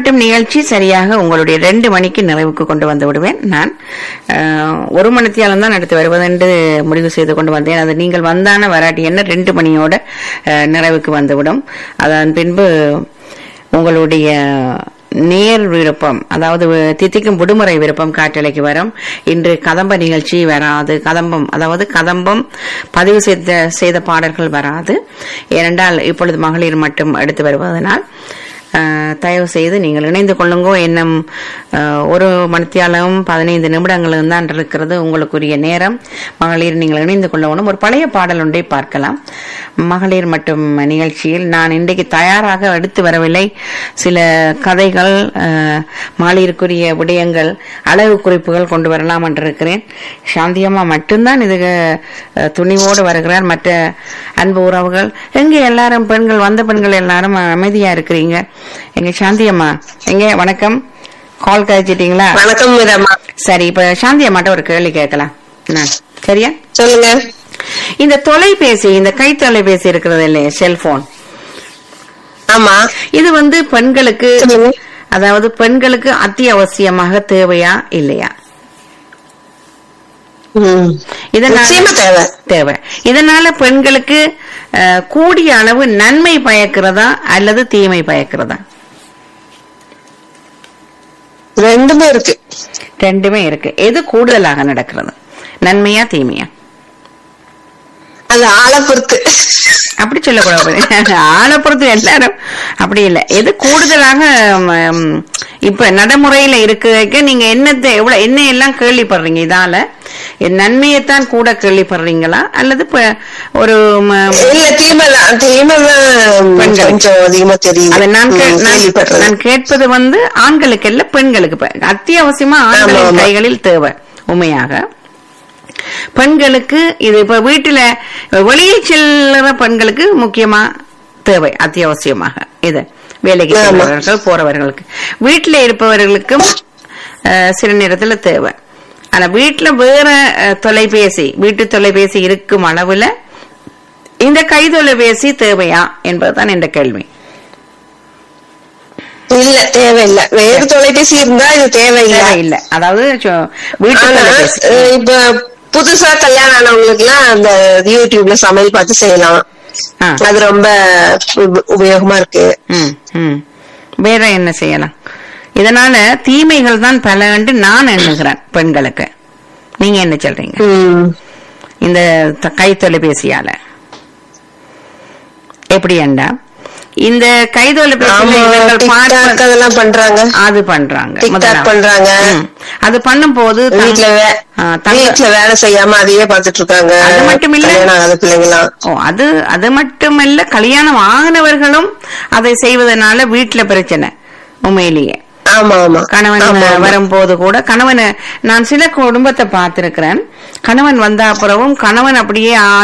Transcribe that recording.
மட்டும் நிகழ்ச்சி சரியாக உங்களுடைய ரெண்டு மணிக்கு நிறைவுக்கு கொண்டு வந்து விடுவேன் நான் அஹ், ஒரு மணித்தியாலம் தான் எடுத்து வருவது என்று முடிவு செய்து கொண்டு வந்தேன் அது நீங்கள் வந்தான வராட்டி என்ன ரெண்டு மணியோட அஹ், நிறைவுக்கு வந்துவிடும் அதன் பின்பு உங்களுடைய நேர் விருப்பம் அதாவது தித்திக்கும் விடுமுறை விருப்பம் காற்றலைக்கு வரும் இன்று கதம்ப நிகழ்ச்சி வராது கதம்பம் அதாவது கதம்பம் பதிவு செய்த செய்த பாடல்கள் வராது ஏனென்றால் இப்பொழுது மகளிர் மட்டும் எடுத்து வருவதனால் அஹ், தயவு செய்து நீங்கள் இணைந்து கொள்ளுங்கோ இன்னும் அஹ், ஒரு மணித்தியாலம் பதினைந்து நிமிடங்களும் தான் இருக்கிறது உங்களுக்குரிய நேரம் மகளிர் நீங்கள் இணைந்து கொள்ளணும் ஒரு பழைய பாடல் ஒன்றை பார்க்கலாம் மகளிர் மற்றும் நிகழ்ச்சியில் நான் இன்றைக்கு தயாராக எடுத்து வரவில்லை சில கதைகள் அஹ், மகளிருக்குரிய விடயங்கள் அளவு குறிப்புகள் கொண்டு வரலாம் என்று இருக்கிறேன் சாந்தியம்மா மட்டும்தான் இது அஹ், துணிவோடு வருகிறார் மற்ற அன்பு உறவுகள் எங்க எல்லாரும் பெண்கள் வந்த பெண்கள் எல்லாரும் அமைதியா இருக்கிறீங்க எங்க சாந்தியம்மா எங்க வணக்கம் கால் கழிச்சிட்டீங்களா வணக்கம் மீரம்மா சரி இப்ப சாந்தியம்மாட்ட ஒரு கேள்வி கேட்கலாம் நான் சரியா சொல்லுங்க இந்த தொலைபேசி இந்த கை தொலைபேசி இருக்கிறது இல்லையா செல்போன் ஆமா இது வந்து பெண்களுக்கு சொல்லுங்க அதாவது பெண்களுக்கு அத்தியாவசியமாக தேவையா இல்லையா ம். இதனால நிச்சயமா தேவை தேவை இதனால பெண்களுக்கு அஹ், கூடிய அளவு நன்மை பயக்கிறதா அல்லது தீமை பயக்கிறதா ரெண்டுமே இருக்கு ரெண்டுமே இருக்கு எது கூடுதலாக நடக்கிறது நன்மையா தீமையா அது ஆளை பொறுத்து அப்படி சொல்லக்கூடாது ஆளை பொறுத்து எல்லாரும் அப்படி இல்லை எது கூடுதலாக ம், இப்ப நடைமுறையில இருக்க நீங்க என்னத்தை எவ்வளவு என்ன எல்லாம் கேள்விப்படுறீங்க இதால நன்மையைத்தான் கூட கேள்விப்படுறீங்களா அல்லது இப்ப ஒரு ம- இல்ல தீமைதான் தீமைதான் பெண்களுக்கு. கொஞ்சம் அதிகமா தெரியுது அதை நான் கே- ம், நான் கேள்விப்படுறது. நான் கேட்பது வந்து ஆண்களுக்கு இல்ல பெண்களுக்கு இப்ப அத்தியாவசியமா ஆமா, ஆண்களின் ஆமா. கைகளில் தேவை உண்மையாக பெண்களுக்கு இது இப்ப வீட்டுல வெளியில் செல்லுற பெண்களுக்கு முக்கியமா தேவை அத்தியாவசியமாக இது வேலைக்கு ஆமா. செல்பவர்கள் போறவர்களுக்கு வீட்டுல இருப்பவர்களுக்கும் அஹ், சில நேரத்துல தேவை ஆனா வீட்டுல வேற அஹ், தொலைபேசி வீட்டு தொலைபேசி இருக்கும் அளவுல இந்த கை தொலைபேசி தேவையா என்பதுதான் இந்த கேள்வி இல்ல தேவையில்ல வேறு தொலைபேசி இருந்தா இது தேவையில்லை தேவையில்லை அதாவது சொ- வீட்டு ஆனா தொலைபேசி அஹ், இப்ப புதுசா கல்யாணம் ஆனவங்களுக்கு எல்லாம் அந்த யூடியூப்ல சமையல் பார்த்து செய்யலாம் ஆ. அது ரொம்ப உப- உபயோகமா இருக்கு ம், ம். வேற என்ன செய்யலாம் இதனால தீமைகள் தான் பல என்று நான் எண்ணுகிறேன் பெண்களுக்கு நீங்க என்ன சொல்றீங்க ம். இந்த த- கை தொலைபேசியால எப்படி ஏண்டா இந்த கை ஆமா தொலைபேசியில இவர்கள் டிக்டாக் பார்ப்ப- அதெல்லாம் பண்றாங்க அது பண்றாங்க டிக்டாக் முதலாம். பண்றாங்க ம். அது பண்ணும்போது தங்க- வீட்டுல வே- ஆ, தங்க- வீட்டுல வேலை செய்யாம அதையே பாத்துட்டு இருக்காங்க அது மட்டும் இல்ல. கல்யாணம் ஆகாத பிள்ளைங்களாம் ஓ அது அது மட்டுமல்ல கல்யாணம் ஆகினவர்களும் அதை செய்வதனால வீட்டுல பிரச்சனை உண்மையிலேயே ஆமா ஆமா கணவன் ஆமா, ஆமா. வரும்போது கூட கணவன் நான் சில குடும்பத்தை பார்த்திருக்கிறேன் கணவன் வந்த அப்புறமும் கணவன் அப்படியே